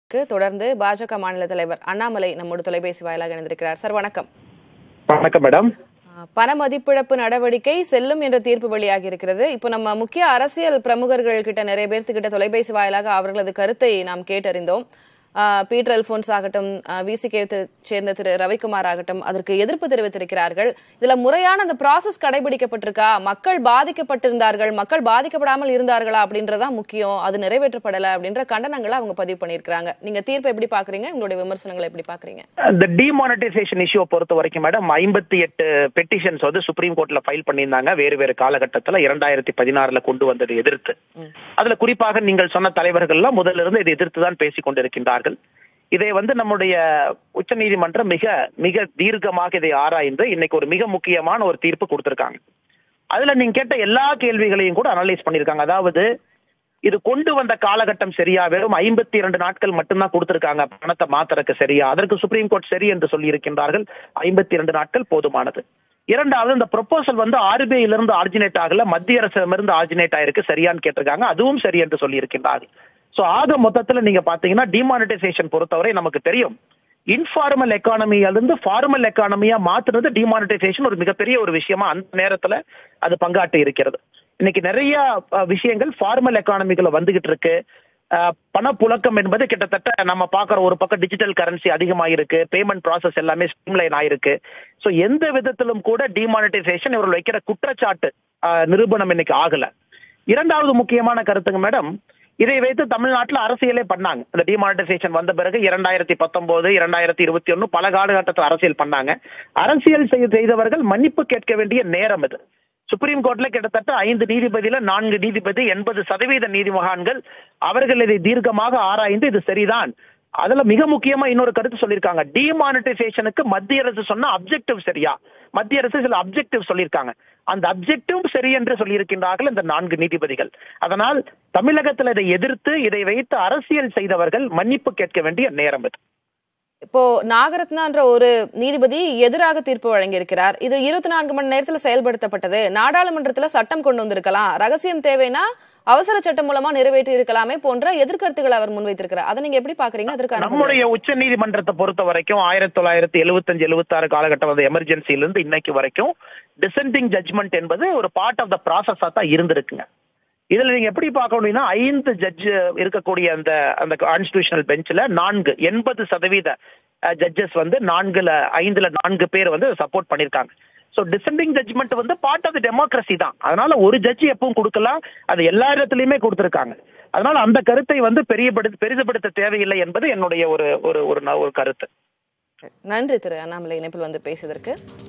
க்கு தொடர்ந்து பாஜக மாநில தலைவர் அண்ணாமலை நம்மோடு தொலைபேசி வாயிலாக இணைந்திருக்கிறார் சார் வணக்கம் வணக்கம் மேடம் ஆ, பண மதிப்பிழப்பு நடவடிக்கை செல்லும் என்ற தீர்ப்பு வெளியாகி இருக்கிறது இப்போ நம்ம முக்கிய அரசியல் பிரமுகர்கள் கிட்ட நிறைய பேர்த்துக்கிட்ட தொலைபேசி வாயிலாக அவர்களது கருத்தை நாம் கேட்டறிந்தோம் ஆ, பீட்டர் அல்போன்ஸ் ஆகட்டும் விசிகே சேர்ந்த திரு ரவிக்குமார் ஆகட்டும் அதற்கு எதிர்ப்பு தெரிவித்திருக்கிறார்கள் இதுல முறையான அந்த ப்ராசஸ் கடைபிடிக்கப்பட்டிருக்கா மக்கள் பாதிக்கப்பட்டிருந்தார்கள் மக்கள் பாதிக்கப்படாமல் இருந்தார்களா அப்படின்றதான் முக்கியம் அது நிறைவேற்றப்படல அப்படின்ற கண்டனங்களை அவங்க பதிவு பண்ணியிருக்கிறாங்க நீங்க தீர்ப்பை எப்படி பாக்குறீங்க உங்களுடைய விமர்சனங்களை எப்படி பாக்குறீங்க இந்த டிமானிட்டைசேஷன் இஷ்யூ பொறுத்த வரைக்கும் மேடம் ஐம்பத்தி எட்டு பெட்டிஷன்ஸ் வந்து சுப்ரீம் கோர்ட்ல ஃபைல் பண்ணியிருந்தாங்க வேறு வேறு காலகட்டத்துல இரண்டாயிரத்தி பதினாறுல கொண்டு வந்தது எதிர்த்து அதுல குறிப்பாக நீங்கள் சொன்ன தலைவர்கள்லாம் முதல்ல இருந்து இதை எதிர்த்து தான் பேசிக் கொண்டிருக்கின்றார்கள் இதை வந்து நம்முடைய உச்சநீதிமன்றம் மிக மிக தீர்க்கமாக இதை ஆராய்ந்து இன்னைக்கு ஒரு மிக முக்கியமான ஒரு தீர்ப்பு கொடுத்திருக்காங்க அதுல நீங்க கேட்ட எல்லா கேள்விகளையும் கூட அனலைஸ் பண்ணிருக்காங்க அதாவது இது கொண்டு வந்த காலகட்டம் சரியா வெறும் ஐம்பத்தி இரண்டு நாட்கள் மட்டும்தான் கொடுத்திருக்காங்க பணத்தை மாத்துறதுக்கு சரியா அதற்கு சுப்ரீம் கோர்ட் சரி என்று சொல்லி இருக்கின்றார்கள் ஐம்பத்தி இரண்டு நாட்கள் போதுமானது இரண்டாவது இந்த ப்ரொபோசல் வந்து ஆர்பிஐல இருந்து ஆர்ஜினேட் ஆகல மத்திய அரசிடமிருந்து ஆர்ஜினேட் ஆயிருக்கு சரியான்னு கேட்டிருக்காங்க அதுவும் சரி என்று சொல்லி இருக்கின்றார்கள் சோ ஆக மொத்தத்துல நீங்க பாத்தீங்கன்னா டிமானிட்டைசேஷன் பொறுத்தவரை நமக்கு தெரியும் இன்ஃபார்மல் எக்கானமியிலிருந்து ஃபார்மல் எக்கானமியா மாத்துறது டிமானிட்டைசேஷன் ஒரு மிகப்பெரிய ஒரு விஷயமா அந்த நேரத்துல அது பங்காற்றி இருக்கிறது இன்னைக்கு நிறைய அஹ், விஷயங்கள் ஃபார்மல் எக்கானமிக்குள்ள வந்துகிட்டு இருக்கு அஹ், பணப்புழக்கம் என்பது கிட்டத்தட்ட நம்ம பார்க்குற ஒரு பக்கம் டிஜிட்டல் கரன்சி அதிகமாயிருக்கு பேமெண்ட் ப்ராசஸ் எல்லாமே ஸ்ட்ரீம்லைன் ஆயிருக்கு ஸோ எந்த விதத்திலும் கூட டிமானிட்டைசேஷன் இவர்கள் வைக்கிற குற்றச்சாட்டு அஹ், நிரூபணம் இன்னைக்கு ஆகல இரண்டாவது முக்கியமான கருத்துங்க மேடம் இதை வைத்து தமிழ்நாட்டில் அரசியலே பண்ணாங்க இந்த டிமானிட்டைசேஷன் வந்த பிறகு இரண்டாயிரத்தி பத்தொன்பது இரண்டாயிரத்தி இருபத்தி ஒன்னு பல காலகட்டத்தில் அரசியல் பண்ணாங்க அரசியல் செய்ய செய்தவர்கள் மன்னிப்பு கேட்க வேண்டிய நேரம் இது சுப்ரீம் கோர்ட்ல கிட்டத்தட்ட ஐந்து நீதிபதியில நான்கு நீதிபதி எண்பது சதவீத நீதிமகான்கள் அவர்கள் இதை தீர்க்கமாக ஆராய்ந்து இது சரிதான் அதுல மிக முக்கியமா இன்னொரு கருத்து சொல்லியிருக்காங்க டிமானிட்டைசேஷனுக்கு மத்திய அரசு சொன்ன அப்ஜெக்டிவ் சரியா மத்திய அரசு சில அப்ஜெக்டிவ் சொல்லியிருக்காங்க அந்த அப்ஜெக்டிவ் சரி என்று சொல்லியிருக்கின்றார்கள் இந்த நான்கு நீதிபதிகள் அதனால் தமிழகத்தில் இதை எதிர்த்து இதை வைத்து அரசியல் செய்தவர்கள் மன்னிப்பு கேட்க வேண்டிய நேரம் இது இப்போ நாகரத்னான்ற ஒரு நீதிபதி எதிராக தீர்ப்பு வழங்கியிருக்கிறார் இது இருபத்தி நான்கு மணி நேரத்துல செயல்படுத்தப்பட்டது நாடாளுமன்றத்துல சட்டம் கொண்டு வந்திருக்கலாம் ரகசியம் தேவைன்னா அவசர சட்டம் மூலமா நிறைவேற்றி இருக்கலாமே போன்ற எதிர்கருத்துக்களை அவர் முன்வைத்திருக்கிறார் அதை நீங்க எப்படி பாக்குறீங்க அதற்கான பதில்? நம்முடைய உச்ச நீதிமன்றத்தை பொறுத்த வரைக்கும் ஆயிரத்தி தொள்ளாயிரத்தி எழுபத்தஞ்சு எழுபத்தி ஆறு காலகட்டம் வந்து எமர்ஜென்சில இருந்து இன்னைக்கு வரைக்கும் டிசெண்டிங் ஜட்ஜ்மெண்ட் என்பது ஒரு பார்ட் ஆஃப் த ப்ராசஸா தான் இருந்திருக்குங்க இதுல நீங்க எப்படி பார்க்கணும்னா ஐந்து ஜட்ஜ் இருக்கக்கூடிய அந்த அந்த கான்ஸ்டிடியூஷனல் பெஞ்ச்ல நான்கு எண்பது சதவீத ஜட்ஜஸ் வந்து நான்குல ஐந்துல நான்கு பேர் வந்து சப்போர்ட் பண்ணிருக்காங்க சோ டிசெண்டிங் ஜட்ஜ்மெண்ட் வந்து பார்ட் ஆஃப் த டெமோக்ரஸி தான் அதனால ஒரு ஜட்ஜ் எப்பவும் கொடுக்கலாம் அது எல்லா இடத்துலயுமே கொடுத்திருக்காங்க அதனால அந்த கருத்தை வந்து பெரியபடுத்த பெரிதுபடுத்த தேவையில்லை என்பது என்னுடைய ஒரு ஒரு ஒரு ந- ஒரு கருத்து நன்றி திரு அண்ணாமலை இணைப்பில் வந்து பேசியதற்கு